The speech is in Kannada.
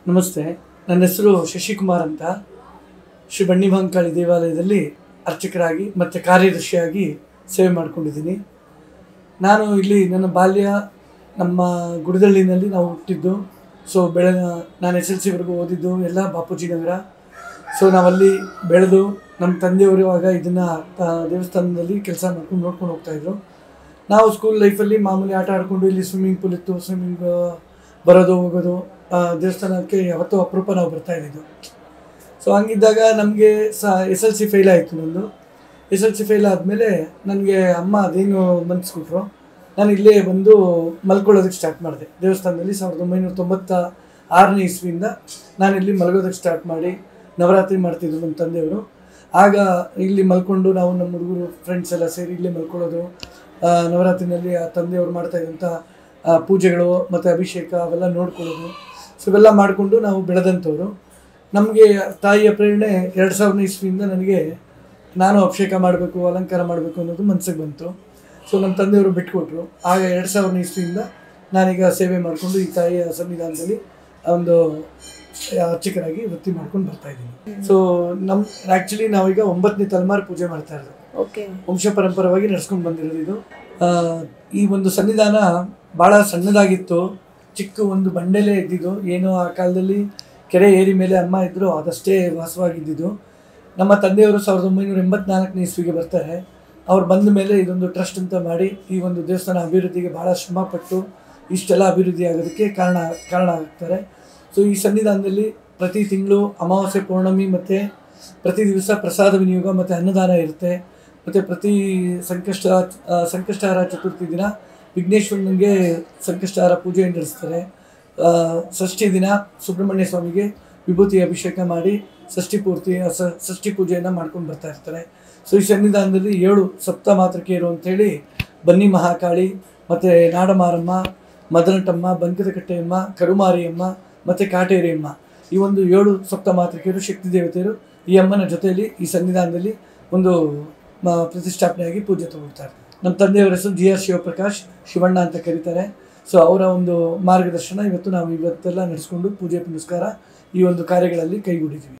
ನಮಸ್ತೆ ನನ್ನ ಹೆಸರು ಶಶಿಕುಮಾರ್ ಅಂತ ಶ್ರೀ ಬಣ್ಣಿಮಹಂಕಾಳಿ ದೇವಾಲಯದಲ್ಲಿ ಅರ್ಚಕರಾಗಿ ಮತ್ತು ಕಾರ್ಯದರ್ಶಿಯಾಗಿ ಸೇವೆ ಮಾಡ್ಕೊಂಡಿದ್ದೀನಿ ನಾನು ಇಲ್ಲಿ ನನ್ನ ಬಾಲ್ಯ ನಮ್ಮ ಗುಡದಳ್ಳಿನಲ್ಲಿ ನಾವು ಹುಟ್ಟಿದ್ದು ಸೊ ಬೆಳೆ ನಾನು ಎಸ್ ಎಲ್ ಸಿವರೆಗೂ ಓದಿದ್ದು ಎಲ್ಲ ಬಾಪೂಜಿ ನಗರ ಸೊ ನಾವಲ್ಲಿ ಬೆಳೆದು ನಮ್ಮ ತಂದೆಯವರು ಆಗ ಇದನ್ನು ದೇವಸ್ಥಾನದಲ್ಲಿ ಕೆಲಸ ಮಾಡ್ಕೊಂಡು ನೋಡ್ಕೊಂಡು ಹೋಗ್ತಾಯಿದ್ರು ನಾವು ಸ್ಕೂಲ್ ಲೈಫಲ್ಲಿ ಮಾಮೂಲಿ ಆಟ ಆಡಿಕೊಂಡು ಇಲ್ಲಿ ಸ್ವಿಮ್ಮಿಂಗ್ ಪೂಲ್ ಇತ್ತು ಸ್ವಿಮ್ಮಿಂಗ್ ಬರೋದು ಹೋಗೋದು ಆ, ದೇವಸ್ಥಾನಕ್ಕೆ ಯಾವತ್ತೂ ಅಪರೂಪ ನಾವು ಬರ್ತಾ ಇದ್ದಿದ್ದು ಸೊ ಹಂಗಿದ್ದಾಗ ನಮಗೆ ಸ ಎಸ್ ಎಲ್ ಸಿ ಫೇಲ್ ಆಯಿತು ನಂದು ಎಸ್ ಎಲ್ ಸಿ ಫೇಲ್ ಆದಮೇಲೆ ನನಗೆ ಅಮ್ಮ ಅದೇನು ಮನ್ಸ್ಕೊಟ್ರು ನಾನು ಇಲ್ಲೇ ಬಂದು ಮಲ್ಕೊಳ್ಳೋದಕ್ಕೆ ಸ್ಟಾರ್ಟ್ ಮಾಡಿದೆ ದೇವಸ್ಥಾನದಲ್ಲಿ ಸಾವಿರದ ಒಂಬೈನೂರ ತೊಂಬತ್ತ ಆರನೇ ಇಸ್ವಿಯಿಂದ ನಾನು ಇಲ್ಲಿ ಮಲಗೋದಕ್ಕೆ ಸ್ಟಾರ್ಟ್ ಮಾಡಿ ನವರಾತ್ರಿ ಮಾಡ್ತಿದ್ರು ನಮ್ಮ ತಂದೆಯವರು ಆಗ ಇಲ್ಲಿ ಮಲ್ಕೊಂಡು ನಾವು ನಮ್ಮ ಹುಡುಗರು ಫ್ರೆಂಡ್ಸ್ ಎಲ್ಲ ಸೇರಿ ಇಲ್ಲೇ ಮಲ್ಕೊಳ್ಳೋದು ಆ, ನವರಾತ್ರಿನಲ್ಲಿ ಆ ತಂದೆಯವರು ಮಾಡ್ತಾ ಇದ್ದಂಥ ಆ, ಪೂಜೆಗಳು ಮತ್ತು ಅಭಿಷೇಕ ಅವೆಲ್ಲ ನೋಡ್ಕೊಳ್ಳೋದು ಸೊ ಇವೆಲ್ಲ ಮಾಡಿಕೊಂಡು ನಾವು ಬೆಳೆದಂಥವ್ರು ನಮಗೆ ತಾಯಿಯ ಪ್ರೇರಣೆ ಎರಡು ಸಾವಿರದ ಇಸ್ವಿಯಿಂದ ನನಗೆ ನಾನು ಅಭಿಷೇಕ ಮಾಡಬೇಕು ಅಲಂಕಾರ ಮಾಡಬೇಕು ಅನ್ನೋದು ಮನಸ್ಸಿಗೆ ಬಂತು ಸೊ ನಮ್ಮ ತಂದೆಯವರು ಬಿಟ್ಕೊಟ್ರು ಆಗ ಎರಡು ಸಾವಿರದ ಇಸ್ವಿಯಿಂದ ನಾನೀಗ ಸೇವೆ ಮಾಡಿಕೊಂಡು ಈ ತಾಯಿಯ ಸನ್ನಿಧಾನದಲ್ಲಿ ಒಂದು ಅರ್ಚಕರಾಗಿ ವೃತ್ತಿ ಮಾಡ್ಕೊಂಡು ಬರ್ತಾ ಇದ್ದೀನಿ ಸೊ ನಮ್ಮ ಆ್ಯಕ್ಚುಲಿ ನಾವೀಗ ಒಂಬತ್ತನೇ ತಲೆಮಾರು ಪೂಜೆ ಮಾಡ್ತಾ ಇರೋದು ಓಕೆ ವಂಶ ಪರಂಪರವಾಗಿ ನಡ್ಸ್ಕೊಂಡು ಬಂದಿರೋದು ಇದು ಆ, ಈ ಒಂದು ಸನ್ನಿಧಾನ ಭಾಳ ಸಣ್ಣದಾಗಿತ್ತು ಚಿಕ್ಕ ಒಂದು ಬಂಡೆಲೇ ಇದ್ದಿದ್ದು ಏನು ಆ ಕಾಲದಲ್ಲಿ ಕೆರೆ ಏರಿ ಮೇಲೆ ಅಮ್ಮ ಇದ್ದರು ಅದಷ್ಟೇ ವಾಸವಾಗಿದ್ದಿದ್ದು ನಮ್ಮ ತಂದೆಯವರು ಸಾವಿರದ ಒಂಬೈನೂರ ಎಂಬತ್ನಾಲ್ಕನೇ ಇಸ್ವಿಗೆ ಬರ್ತಾರೆ ಅವ್ರು ಬಂದ ಮೇಲೆ ಇದೊಂದು ಟ್ರಸ್ಟ್ ಅಂತ ಮಾಡಿ ಈ ಒಂದು ದೇವಸ್ಥಾನ ಅಭಿವೃದ್ಧಿಗೆ ಭಾಳ ಶ್ರಮಪಟ್ಟು ಇಷ್ಟೆಲ್ಲ ಅಭಿವೃದ್ಧಿ ಆಗೋದಕ್ಕೆ ಕಾರಣ ಕಾರಣ ಆಗ್ತಾರೆ ಸೊ ಈ ಸನ್ನಿಧಾನದಲ್ಲಿ ಪ್ರತಿ ತಿಂಗಳು ಅಮಾವಾಸ್ಯೆ ಪೌರ್ಣಮಿ ಮತ್ತು ಪ್ರತಿ ದಿವಸ ಪ್ರಸಾದ ವಿನಿಯೋಗ ಮತ್ತು ಅನ್ನದಾನ ಇರುತ್ತೆ ಮತ್ತು ಪ್ರತಿ ಸಂಕಷ್ಟ ಆ, ಸಂಕಷ್ಟಹಾರ ಚತುರ್ಥಿ ದಿನ ವಿಘ್ನೇಶ್ವರನಿಗೆ ಸಂಕಷ್ಟಹಾರ ಪೂಜೆ ನಡೆಸ್ತಾರೆ ಆ, ಷಷ್ಠಿ ದಿನ ಸುಬ್ರಹ್ಮಣ್ಯ ಸ್ವಾಮಿಗೆ ವಿಭೂತಿ ಅಭಿಷೇಕ ಮಾಡಿ ಷಷ್ಠಿ ಪೂರ್ತಿ ಆ, ಸ- ಷಷ್ಠಿ ಪೂಜೆಯನ್ನು ಮಾಡ್ಕೊಂಡು ಬರ್ತಾ ಇರ್ತಾರೆ ಸೊ ಈ ಸನ್ನಿಧಾನದಲ್ಲಿ ಏಳು ಸಪ್ತ ಮಾತೃಕೆಯರು ಅಂತೇಳಿ ಬನ್ನಿ ಮಹಾಕಾಳಿ ಮತ್ತು ನಾಡಮಾರಮ್ಮ ಮದನಟಮ್ಮ ಬಂಕದಕಟ್ಟೆಯಮ್ಮ ಕರುಮಾರಿಯಮ್ಮ ಮತ್ತು ಕಾಟೇರಿಯಮ್ಮ ಈ ಒಂದು ಏಳು ಸಪ್ತ ಮಾತೃಕೆಯರು ಶಕ್ತಿ ದೇವತೆಯರು ಈ ಅಮ್ಮನ ಜೊತೆಯಲ್ಲಿ ಈ ಸನ್ನಿಧಾನದಲ್ಲಿ ಒಂದು ಮ- ಪ್ರತಿಷ್ಠಾಪನೆಯಾಗಿ ಪೂಜೆ ತಗೊಳ್ತಾರೆ ನಮ್ಮ ತಂದೆಯವರ ಹೆಸರು ಜಿ ಆರ್ ಶಿವಪ್ರಕಾಶ್ ಶಿವಣ್ಣ ಅಂತ ಕರೀತಾರೆ ಸೊ ಅವರ ಒಂದು ಮಾರ್ಗದರ್ಶನ ಇವತ್ತು ನಾವು ಇವತ್ತೆಲ್ಲ ನಡೆಸ್ಕೊಂಡು ಪೂಜೆ ಪುನಸ್ಕಾರ ಈ ಒಂದು ಕಾರ್ಯಗಳಲ್ಲಿ ಕೈಗೂಡಿದ್ದೀವಿ